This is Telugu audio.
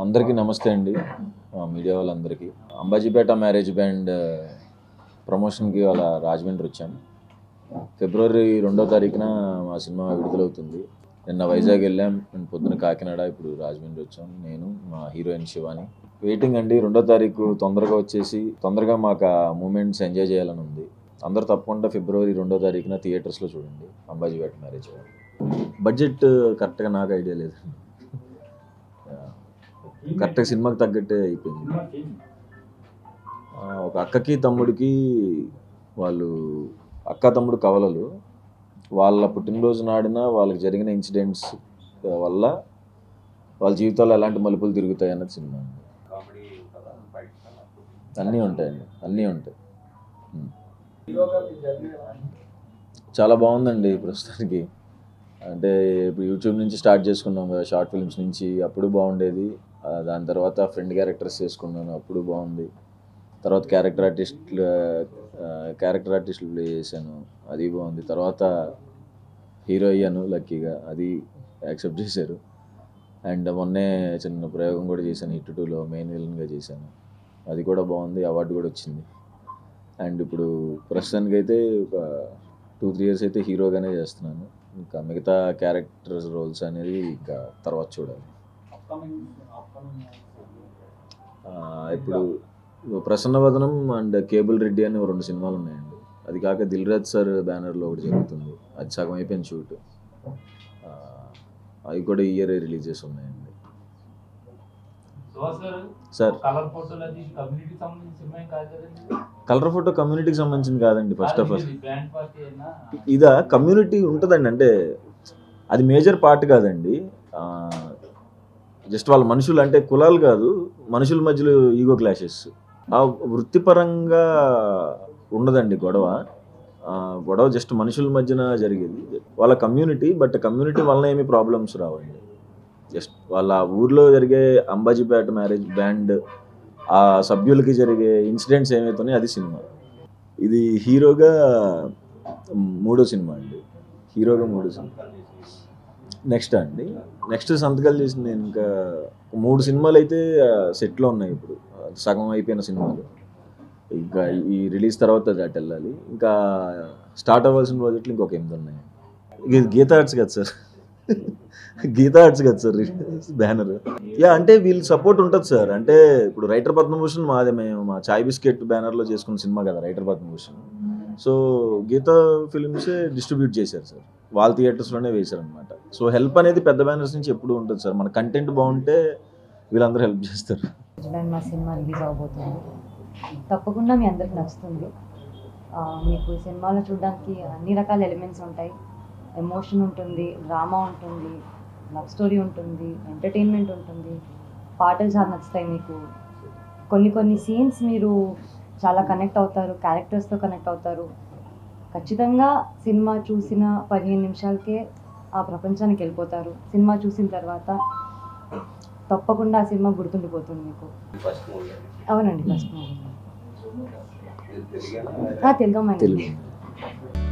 అందరికీ నమస్తే అండి ఆ, మీడియా వాళ్ళందరికీ అంబాజీపేట మ్యారేజ్ బ్యాండ్ ప్రమోషన్కి వాళ్ళ రాజమండ్రి వచ్చాం ఫిబ్రవరి రెండో తారీఖున మా సినిమా విడుదలవుతుంది నిన్న వైజాగ్ వెళ్ళాం అండ్ పొద్దున కాకినాడ ఇప్పుడు రాజమండ్రి వచ్చాం నేను మా హీరోయిన్ శివాని వెయిటింగ్ అండి రెండో తారీఖు తొందరగా వచ్చేసి తొందరగా మాకు ఆ మూమెంట్స్ ఎంజాయ్ చేయాలని ఉంది అందరూ తప్పకుండా ఫిబ్రవరి రెండో తారీఖున థియేటర్స్లో చూడండి అంబాజీపేట మ్యారేజ్ బడ్జెట్ కరెక్ట్గా నాకు ఐడియా లేదు కరెక్ట్గా సినిమాకి తగ్గట్టే అయిపోయింది ఆ, ఒక అక్కకి తమ్ముడికి వాళ్ళు అక్క తమ్ముడు కవలలు వాళ్ళ పుట్టినరోజు నాడిన వాళ్ళకి జరిగిన ఇన్సిడెంట్స్ వల్ల వాళ్ళ జీవితాల్లో ఎలాంటి మలుపులు తిరుగుతాయి అన్నది సినిమా అండి అన్నీ ఉంటాయండి అన్నీ ఉంటాయి ఉం. చాలా బాగుందండి ప్రస్తుతానికి అంటే ఇప్పుడు యూట్యూబ్ నుంచి స్టార్ట్ చేసుకున్నాం కదా షార్ట్ ఫిల్మ్స్ నుంచి అప్పుడు బాగుండేది ఆ, దాని తర్వాత ఫ్రెండ్ క్యారెక్టర్స్ చేసుకున్నాను అప్పుడు బాగుంది తర్వాత క్యారెక్టర్ ఆర్టిస్ట్లు క్యారెక్టర్ ఆర్టిస్టులు ప్లే చేశాను అది బాగుంది తర్వాత హీరో అయ్యాను లక్కీగా అది యాక్సెప్ట్ చేశారు అండ్ మొన్నే చిన్న ప్రయోగం కూడా చేశాను హిట్ టూలో మెయిన్ విలన్గా చేశాను అది కూడా బాగుంది అవార్డు కూడా వచ్చింది అండ్ ఇప్పుడు ప్రస్తుతానికి అయితే ఒక టూ త్రీ ఇయర్స్ అయితే హీరోగానే చేస్తున్నాను ఇంకా మిగతా క్యారెక్టర్స్ రోల్స్ అనేది ఇంకా తర్వాత చూడాలి ఆ, ఇప్పుడు ప్రసన్నవదనం అండ్ కేబుల్ రెడ్డి అని ఓ రెండు సినిమాలు ఉన్నాయండి అది కాక దిల్ రాజ్ సార్ బ్యానర్లో ఒకటి జరుగుతుంది అది సగం అయిపోయింది షూట్ ఆ, అవి కూడా ఈ ఇయర్ రిలీజ్ చేసి ఉన్నాయండి సార్ కలర్ ఫోటోలు అది కమ్యూనిటీ సంబంధించిన సినిమా ఏం కాదు కదండి కలర్ ఫోటో కమ్యూనిటీకి సంబంధించింది కాదండి first of all band party అయినా ఇదా కమ్యూనిటీ ఉంటుందండి అంటే అది మేజర్ పార్ట్ కాదండి జస్ట్ వాళ్ళ మనుషులు అంటే కులాలు కాదు మనుషుల మధ్యలో ఈగో క్లాషెస్ ఆ వృత్తిపరంగా ఉండదండి గొడవ ఆ, గొడవ జస్ట్ మనుషుల మధ్యన జరిగేది వాళ్ళ కమ్యూనిటీ బట్ కమ్యూనిటీ వలన ఏమి ప్రాబ్లమ్స్ రావండి జస్ట్ వాళ్ళ ఊర్లో జరిగే అంబాజీపేట మ్యారేజ్ బ్యాండ్ ఆ సభ్యులకి జరిగే ఇన్సిడెంట్స్ ఏమైతున్నాయో అది సినిమా ఇది హీరోగా మూడో సినిమా అండి హీరోగా మూడో సినిమా నెక్స్ట్ అండి నెక్స్ట్ సంతకాలు చేసింది నేను ఇంకా మూడు సినిమాలు అయితే సెట్లో ఉన్నాయి ఇప్పుడు ఆ, సగం అయిపోయిన సినిమాలు ఇంకా ఈ రిలీజ్ తర్వాత అది అటు వెళ్ళాలి ఇంకా స్టార్ట్ అవ్వాల్సిన ప్రాజెక్టులు ఇంకొక ఎనిమిది ఉన్నాయి ఇది గీతా ఆర్ట్స్ కదా సార్ గీతా ఆర్ట్స్ కదా సార్ బ్యానర్ యా అంటే వీళ్ళు సపోర్ట్ ఉంటుంది సార్ అంటే ఇప్పుడు రైటర్ పద్మభూషణ్ మాదే మేము మా చాయ్ బిస్కెట్ బ్యానర్లో చేసుకున్న సినిమా కదా రైటర్ పద్మభూషణ్ సో గీతా ఫిలిమ్సే డిస్ట్రిబ్యూట్ చేశారు సార్ వాళ్ళ థియేటర్స్లోనే వేశారు అనమాట సో హెల్ప్ అనేది పెద్ద బ్యానర్స్ నుంచి ఎప్పుడు ఉంటుంది సార్ మన కంటెంట్ బాగుంటే వీళ్ళందరూ హెల్ప్ చేస్తారు చూడండి మా సినిమా రిలీజ్ అవబోతుంది తప్పకుండా మీ అందరికి నచ్చుతుంది ఆ, మీకు ఈ సినిమాలో చూడడానికి అన్ని రకాల ఎలిమెంట్స్ ఉంటాయి ఎమోషన్ ఉంటుంది డ్రామా ఉంటుంది లవ్ స్టోరీ ఉంటుంది ఎంటర్టైన్మెంట్ ఉంటుంది పాటలు చాలా నచ్చుతాయి మీకు కొన్ని కొన్ని సీన్స్ మీరు చాలా కనెక్ట్ అవుతారు క్యారెక్టర్స్తో కనెక్ట్ అవుతారు ఖచ్చితంగా సినిమా చూసిన పదిహేను నిమిషాలకే ఆ ప్రపంచానికి వెళ్ళిపోతారు సినిమా చూసిన తర్వాత తప్పకుండా ఆ సినిమా గుర్తుండిపోతుంది మీకు అవునండి ఫస్ట్ మూవీ తెలుగు అమ్మాయి తెలుగు